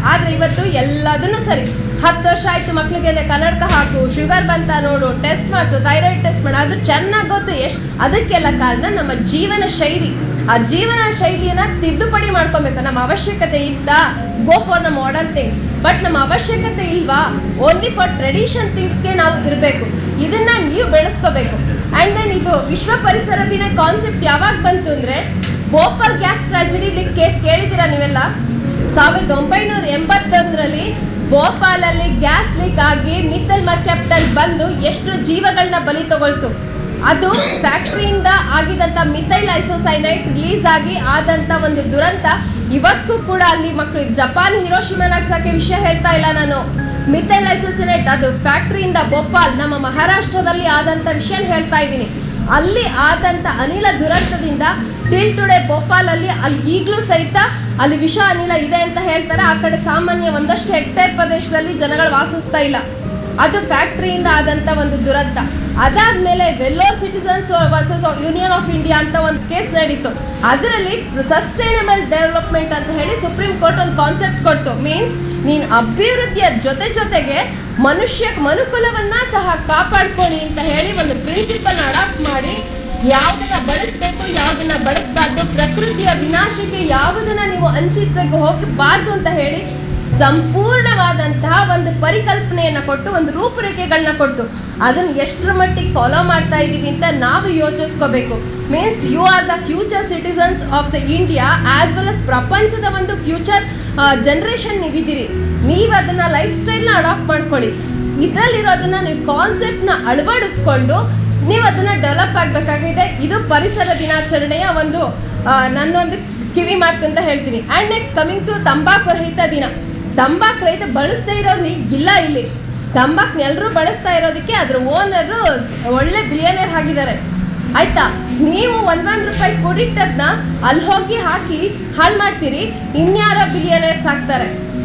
ಆದ್ರೆ ಇವತ್ತು ಎಲ್ಲದನ್ನು ಸರಿ ಹತ್ತು ವರ್ಷ ಆಯ್ತು ಮಕ್ಳಿಗೆ ಕನ್ನಡಕ ಹಾಕು ಶುಗರ್ ಬಂತ ನೋಡು ಟೆಸ್ಟ್ ಮಾಡಿಸು ಥೈರಾಯ್ಡ್ ಟೆಸ್ಟ್ ಮಾಡು ಅದು ಚೆನ್ನಾಗಿ ಗೊತ್ತು ಎಷ್ಟು ಅದಕ್ಕೆಲ್ಲ ಕಾರಣ ನಮ್ಮ ಜೀವನ ಶೈಲಿ ಆ ಜೀವನ ಶೈಲಿಯನ್ನ ತಿದ್ದುಪಡಿ ಮಾಡ್ಕೊಬೇಕು ನಮ್ಮ ಅವಶ್ಯಕತೆ ಇತ್ತಾ go for the modern things but ನಮ್ಮ ಅವಶ್ಯಕತೆ ಇಲ್ವಾ ಓನ್ಲಿ ಫಾರ್ ಟ್ರೆಡಿಷನ್ ಥಿಂಗ್ಸ್ಗೆ ನಾವು ಇರಬೇಕು ಇದನ್ನ ನೀವು ಬೆಳೆಸ್ಕೋಬೇಕು ಅಂಡ್ ದೆನ್ ಇದು ವಿಶ್ವ ಪರಿಸರ ದಿನ ಕಾನ್ಸೆಪ್ಟ್ ಯಾವಾಗ ಬಂತು ಅಂದ್ರೆ ಭೋಪಾಲ್ ಗ್ಯಾಸ್ ಟ್ರಾಜಿಡಿ ಕೇಸ್ ಕೇಳಿದ್ದೀರಾ ನೀವೆಲ್ಲ ಸಾವಿರದ ಒಂಬೈನೂರ ಎಂಬತ್ತೊಂದರಲ್ಲಿ ಭೋಪಾಲಲ್ಲಿ ಗ್ಯಾಸ್ ಲೀಕ್ ಆಗಿ ಮಿತ್ತಲ್ ಮರ್ಕ್ಯಾಪ್ಟಲ್ ಬಂದು ಎಷ್ಟು ಜೀವಗಳನ್ನ ಬಲಿ ತಗೊಳ್ತು ಅದು ಫ್ಯಾಕ್ಟ್ರಿಯಿಂದ ಆಗಿದಂತ ಮಿಥೈಲ್ ಐಸೋಸೈನೈಟ್ ರಿಲೀಸ್ ಆಗಿ ಆದಂತ ಒಂದು ದುರಂತ ಇವತ್ತು ಕೂಡ ಅಲ್ಲಿ ಮಕ್ಕಳು ಜಪಾನ್ ಹಿರೋಶಿಮಾ ನಾಗ್ಸಾಕೆ ವಿಷಯ ಹೇಳ್ತಾ ಇಲ್ಲ ನಾನು ಮಿಥೈಲ್ ಐಸೋಸೈನೈಟ್ ಅದು ಫ್ಯಾಕ್ಟ್ರಿಯಿಂದ ಭೋಪಾಲ್ ನಮ್ಮ ಮಹಾರಾಷ್ಟ್ರದಲ್ಲಿ ಆದಂತ ವಿಷಯ ಹೇಳ್ತಾ ಇದ್ದೀನಿ ಅಲ್ಲಿ ಆದಂತ ಅನಿಲ ದುರಂತದಿಂದ ಟಿಲ್ ಟುಡೇ ಭೋಪಾಲ್ ಅಲ್ಲಿ ಅಲ್ಲಿ ಈಗಲೂ ಸಹಿತ ಅಲ್ಲಿ ವಿಷ ಅನಿಲ ಇದೆ ಅಂತ ಹೇಳ್ತಾರೆ ಆ ಕಡೆ ಸಾಮಾನ್ಯ ಒಂದಷ್ಟು ಹೆಕ್ಟೇರ್ ಪ್ರದೇಶದಲ್ಲಿ ಜನಗಳು ವಾಸಿಸ್ತಾ ಇಲ್ಲ ಅದು ಫ್ಯಾಕ್ಟ್ರಿಯಿಂದ ಆದಂತ ಒಂದು ದುರಂತ ಅದಾದ್ಮೇಲೆ Vellore citizens versus union of India ಅಂತ ಒಂದು ಕೇಸ್ ನಡೀತು ಅದರಲ್ಲಿ ಸಸ್ಟೈನಬಲ್ ಡೆವಲಪ್ಮೆಂಟ್ ಅಂತ ಹೇಳಿ ಸುಪ್ರೀಂ ಕೋರ್ಟ್ ಒಂದು ಕಾನ್ಸೆಪ್ಟ್ ಕೊಡ್ತು ಮೀನ್ಸ್ ನೀನ್ ಅಭಿವೃದ್ಧಿಯ ಜೊತೆ ಜೊತೆಗೆ ಮನುಷ್ಯ ಮನುಕುಲವನ್ನ ಸಹ ಕಾಪಾಡ್ಕೊಳ್ಳಿ ಅಂತ ಹೇಳಿ ಒಂದು ಪ್ರಿನ್ಸಿಪಲ್ ಅಡಾಪ್ಟ್ ಮಾಡಿ ಯಾವ್ದನ್ನ ಬಳಸ್ಬೇಕು ಯಾವ್ದನ್ನ ಬಳಸಬಾರ್ದು ಪ್ರಕೃತಿಯ ವಿನಾಶಕ್ಕೆ ಯಾವುದನ್ನ ನೀವು ಅಂಚಿತೆಗೆ ಹೋಗಬಾರ್ದು ಅಂತ ಹೇಳಿ ಸಂಪೂರ್ಣವಾದಂತಹ ಒಂದು ಪರಿಕಲ್ಪನೆಯನ್ನ ಕೊಟ್ಟು ಒಂದು ರೂಪುರೇಖೆಗಳನ್ನ ಕೊಟ್ಟು ಅದನ್ನ ಎಷ್ಟರ ಮಟ್ಟಿಗೆ ಫಾಲೋ ಮಾಡ್ತಾ ಇದೀವಿ ಅಂತ ನಾವು ಯೋಚಿಸ್ಕೋಬೇಕು means you are the future citizens of the India as well as ಪ್ರಪಂಚದ ಒಂದು ಫ್ಯೂಚರ್ ಜನರೇಷನ್ ನೀವಿದ್ದೀರಿ ನೀವು ಅದನ್ನ ಲೈಫ್ ಸ್ಟೈಲ್ನ ಅಡಾಪ್ಟ್ ಮಾಡ್ಕೊಳ್ಳಿ ಇದರಲ್ಲಿರೋದನ್ನ ನೀವು ಕಾನ್ಸೆಪ್ಟ್ನ ಅಳವಡಿಸ್ಕೊಂಡು ನೀವು ಅದನ್ನ ಡೆವಲಪ್ ಆಗಬೇಕಾಗಿದೆ ಇದು ಪರಿಸರ ದಿನಾಚರಣೆಯ ಒಂದು ಆ, ನನ್ನೊಂದು ಕಿವಿ ಮಾತು ಅಂತ ಹೇಳ್ತೀನಿ ಆ್ಯಂಡ್ ನೆಕ್ಸ್ಟ್ ಕಮಿಂಗ್ ಟು ತಂಬಾಕು ರಹಿತ ದಿನ ತಂಬಾಕು ರಹಿತ ಬಳಸದೇ ಇರೋದು ಇಲ್ಲ ಇಲ್ಲಿ ತಂಬಾಕು ಎಲ್ಲರೂ ಬಳಸ್ತಾ ಇರೋದಕ್ಕೆ ಅದ್ರ ಓನರು ಒಳ್ಳೆ ಬಿಲಿಯನರ್ ಆಗಿದ್ದಾರೆ ಆಯ್ತಾ ನೀವು ಒಂದೊಂದು ರೂಪಾಯಿ ಕೂಡಿಟ್ಟದ್ನ ಅಲ್ಲಿ ಹೋಗಿ ಹಾಕಿ ಹಾಳು ಮಾಡ್ತೀರಿ ಇನ್ಯಾರೋ ಬಿಲಿಯನರ್ಸ್ ಆಗ್ತಾರೆ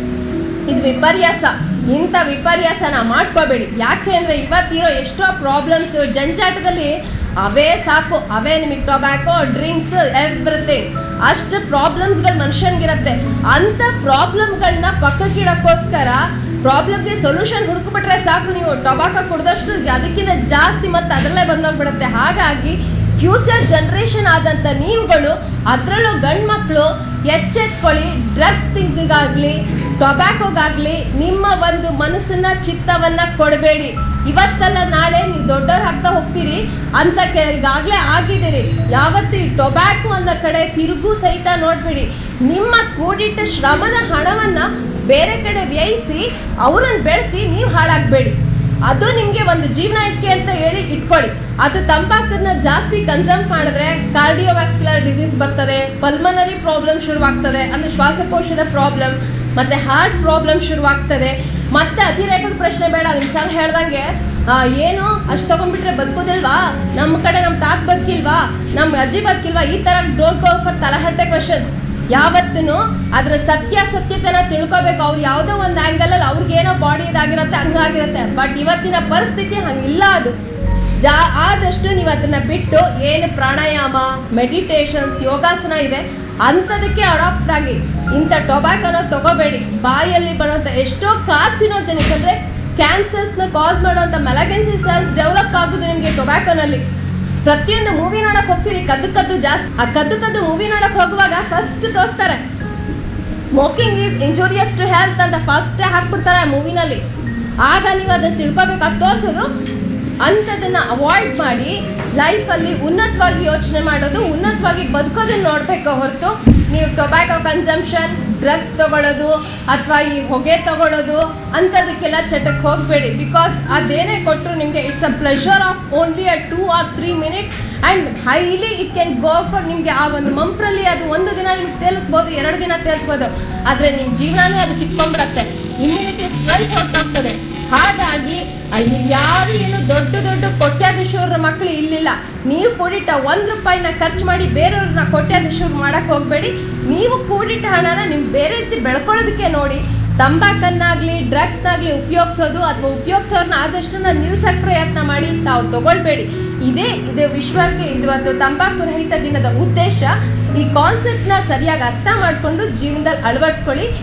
ಇದು ವಿಪರ್ಯಾಸ ಇಂಥ ವಿಪರ್ಯಾಸನ ಮಾಡ್ಕೋಬೇಡಿ ಯಾಕೆ ಅಂದ್ರೆ ಇವತ್ತಿರೋ ಎಷ್ಟೋ ಪ್ರಾಬ್ಲಮ್ಸ್ ಜಂಜಾಟದಲ್ಲಿ ಅವೇ ಸಾಕು ಅವೇ ನಿಮಗೆ ಟೊಬ್ಯಾಕೋ ಡ್ರಿಂಕ್ಸ್ ಎವ್ರಿಥಿಂಗ್ ಅಷ್ಟು ಪ್ರಾಬ್ಲಮ್ಸ್ಗಳು ಮನುಷ್ಯನ್ಗಿರತ್ತೆ ಅಂಥ ಪ್ರಾಬ್ಲಮ್ಗಳನ್ನ ಪಕ್ಕಕ್ಕಿಡಕ್ಕೋಸ್ಕರ ಪ್ರಾಬ್ಲಮ್ಗೆ ಸೊಲ್ಯೂಷನ್ ಹುಡುಕ್ಬಿಟ್ರೆ ಸಾಕು ನೀವು ಟೊಬಾಕೋ ಕುಡ್ದಷ್ಟು ಅದಕ್ಕಿಂತ ಜಾಸ್ತಿ ಮತ್ತೆ ಅದರಲ್ಲೇ ಬಂದೋಗ್ಬಿಡುತ್ತೆ ಹಾಗಾಗಿ ಫ್ಯೂಚರ್ ಜನ್ರೇಷನ್ ಆದಂಥ ನೀವುಗಳು ಅದರಲ್ಲೂ ಗಂಡು ಮಕ್ಕಳು ಎಚ್ಚೆತ್ಕೊಳ್ಳಿ ಡ್ರಗ್ಸ್ ಥಿಂಕಿಗಾಗಲಿ ಟೊಬ್ಯಾಕೋಗಾಗಲಿ ನಿಮ್ಮ ಒಂದು ಮನಸ್ಸನ್ನ ಚಿತ್ತವನ್ನ ಕೊಡಬೇಡಿ ಇವತ್ತಲ್ಲ ನಾಳೆ ನೀವು ದೊಡ್ಡವ್ರು ಆಗ್ತಾ ಹೋಗ್ತೀರಿ ಅಂತ ಈಗಾಗಲೇ ಆಗಿದ್ದೀರಿ ಯಾವತ್ತು ಈ ಟೊಬ್ಯಾಕೋ ಅನ್ನೋ ಕಡೆ ತಿರುಗು ಸಹಿತ ನೋಡ್ಬೇಡಿ ನಿಮ್ಮ ಕೂಡಿಟ್ಟ ಶ್ರಮದ ಹಣವನ್ನ ಬೇರೆ ಕಡೆ ವ್ಯಯಿಸಿ ಅವರನ್ನು ಬೆಳೆಸಿ ನೀವು ಹಾಳಾಗಬೇಡಿ ಅದು ನಿಮಗೆ ಒಂದು ಜೀವನ ಇಟ್ಕೆ ಅಂತ ಹೇಳಿ ಇಟ್ಕೊಳ್ಳಿ ಅದು ತಂಬಾಕನ್ನ ಜಾಸ್ತಿ ಕನ್ಸಮ್ ಮಾಡಿದ್ರೆ ಕಾರ್ಡಿಯೋವ್ಯಾಸ್ಕ್ಯುಲರ್ ಡಿಸೀಸ್ ಬರ್ತದೆ ಪಲ್ಮನರಿ ಪ್ರಾಬ್ಲಮ್ ಶುರುವಾಗ್ತದೆ ಅಂದ್ರೆ ಶ್ವಾಸಕೋಶದ ಪ್ರಾಬ್ಲಮ್ ಮತ್ತೆ ಹಾರ್ಟ್ ಪ್ರಾಬ್ಲಮ್ ಶುರುವಾಗ್ತದೆ ಮತ್ತೆ ಅತಿರೇಕದ ಪ್ರಶ್ನೆ ಬೇಡ ನಿಮ್ ಸರ್ ಹೇಳ್ದಂಗೆ ಆ, ಏನು ಅಷ್ಟು ತಗೊಂಡ್ಬಿಟ್ರೆ ಬದುಕೋದಿಲ್ವಾ ನಮ್ಮ ಕಡೆ ನಮ್ಮ ತಾತ್ ಬದುಕಿಲ್ವಾ ನಮ್ಮ ಅಜ್ಜಿ ಬದುಕಿಲ್ವಾ ಈ ತರ ಡೋಂಟ್ ಗೋ ಫಾರ್ ತಲಹಟ್ಟೆ ಕ್ವಶನ್ಸ್ ಯಾವತ್ತೂ ಅದ್ರ ಸತ್ಯಾಸತ್ಯತೆನ ತಿಳ್ಕೊಬೇಕು ಅವ್ರು ಯಾವುದೋ ಒಂದು ಆ್ಯಂಗಲ್ ಅಲ್ಲಿ ಅವ್ರಿಗೇನೋ ಬಾಡಿ ಇದಾಗಿರುತ್ತೆ ಹಂಗಾಗಿರುತ್ತೆ ಬಟ್ ಇವತ್ತಿನ ಪರಿಸ್ಥಿತಿ ಹಂಗಿಲ್ಲ ಅದು ಜಾ ಆದಷ್ಟು ನೀವು ಅದನ್ನ ಬಿಟ್ಟು ಏನು ಪ್ರಾಣಾಯಾಮ ಮೆಡಿಟೇಷನ್ಸ್ ಯೋಗಾಸನ ಇದೆ ಅಂಥದಕ್ಕೆ ಅಡಾಪ್ಟ್ ಆಗಿ ಇಂಥ ಟೊಬ್ಯಾಕೋನ ತಗೋಬೇಡಿ ಬಾಯಲ್ಲಿ ಬರುವಂಥ ಎಷ್ಟೋ ಕಾರ್ಸಿನೋಜನಿಕ್ ಅಂದರೆ ಕ್ಯಾನ್ಸರ್ಸ್ನ ಕಾಸ್ ಮಾಡುವಂಥ ಮೆಲಗೆನ್ಸಿ ಸೆಲ್ಸ್ ಡೆವಲಪ್ ಆಗೋದು ನಿಮಗೆ ಟೊಬ್ಯಾಕೋನಲ್ಲಿ ಪ್ರತಿಯೊಂದು ಮೂವಿ ನೋಡಕ್ ಹೋಗ್ತೀರಿ ಕದ್ದು ಕದ್ದು ಜಾಸ್ತಿ ಆ ಕದ್ದು ಕದ್ದು ಮೂವಿ ನೋಡಕ್ ಹೋಗುವಾಗ ಫಸ್ಟ್ ತೋರಿಸ್ತಾರೆ smoking is injurious to health ಅಂತ ಫಸ್ಟೇ ಹಾಕ್ಬಿಡ್ತಾರೆ ಆ ಮೂವಿನಲ್ಲಿ ಆಗ ನೀವು ಅದನ್ನ ತಿಳ್ಕೊಬೇಕು ಅದು ತೋರಿಸೋದು ಅಂಥದನ್ನ ಅವಾಯ್ಡ್ ಮಾಡಿ ಲೈಫಲ್ಲಿ ಉನ್ನತವಾಗಿ ಯೋಚನೆ ಮಾಡೋದು ಉನ್ನತವಾಗಿ ಬದುಕೋದನ್ನ ನೋಡಬೇಕು ಹೊರತು ನೀವು ಟೊಬ್ಯಾಕೋ ಕನ್ಸಂಪ್ಷನ್ ಡ್ರಗ್ಸ್ ತಗೊಳ್ಳೋದು ಅಥವಾ ಈ ಹೊಗೆ ತಗೊಳ್ಳೋದು ಅಂಥದಕ್ಕೆಲ್ಲ ಚಟಕ್ಕೆ ಹೋಗಬೇಡಿ ಬಿಕಾಸ್ ಅದೇನೇ ಕೊಟ್ಟರು ನಿಮಗೆ it's a pleasure of only a two or three minutes and highly it can go for ನಿಮಗೆ ಆ ಒಂದು ಮಂಪ್ರಲ್ಲಿ ಅದು ಒಂದು ದಿನ ನಿಮ್ಗೆ ತೇಲಿಸ್ಬೋದು ಎರಡು ದಿನ ತೇಲಿಸ್ಬೋದು ಆದರೆ ನಿಮ್ಮ ಜೀವನನೇ ಅದು ಕಿತ್ಕೊಂಡ್ಬಿಡತ್ತೆ ಇಮ್ಯುನಿಟಿ ಸ್ಟ್ರೆಂತ್ ಹೊರಟೋಗ್ತದೆ ಹಾಗಾಗಿ ಅಲ್ಲಿ ಯಾರು ಏನು ದೊಡ್ಡ ದೊಡ್ಡ ಕೋಟ್ಯಾಧೀಶರ ಮಕ್ಕಳು ಇಲ್ಲಿಲ್ಲ ನೀವು ಕೂಡಿಟ್ಟ ಒಂದು ರೂಪಾಯಿನ ಖರ್ಚು ಮಾಡಿ ಬೇರೆಯವ್ರನ್ನ ಕೋಟ್ಯಾಧೀಶರು ಮಾಡಕ್ ಹೋಗಬೇಡಿ ನೀವು ಕೂಡಿಟ್ಟ ಹಣನ ನೀವು ಬೇರೆ ರೀತಿ ಬೆಳ್ಕೊಳ್ಳೋದಕ್ಕೆ ನೋಡಿ ತಂಬಾಕನ್ನಾಗ್ಲಿ ಡ್ರಗ್ಸ್ನಾಗ್ಲಿ ಉಪಯೋಗಿಸೋದು ಅಥವಾ ಉಪಯೋಗಿಸೋರ್ನ ಆದಷ್ಟು ನಿಲ್ಸಕ್ ಪ್ರಯತ್ನ ಮಾಡಿ ತಾವು ತಗೊಳ್ಬೇಡಿ ಇದೇ ಇದು ವಿಶ್ವಕ್ಕೆ ಇವತ್ತು ತಂಬಾಕು ರಹಿತ ದಿನದ ಉದ್ದೇಶ ಈ ಕಾನ್ಸೆಪ್ಟ್ನ ಸರಿಯಾಗಿ ಅರ್ಥ ಮಾಡಿಕೊಂಡು ಜೀವನದಲ್ಲಿ ಅಳವಡಿಸ್ಕೊಳ್ಳಿ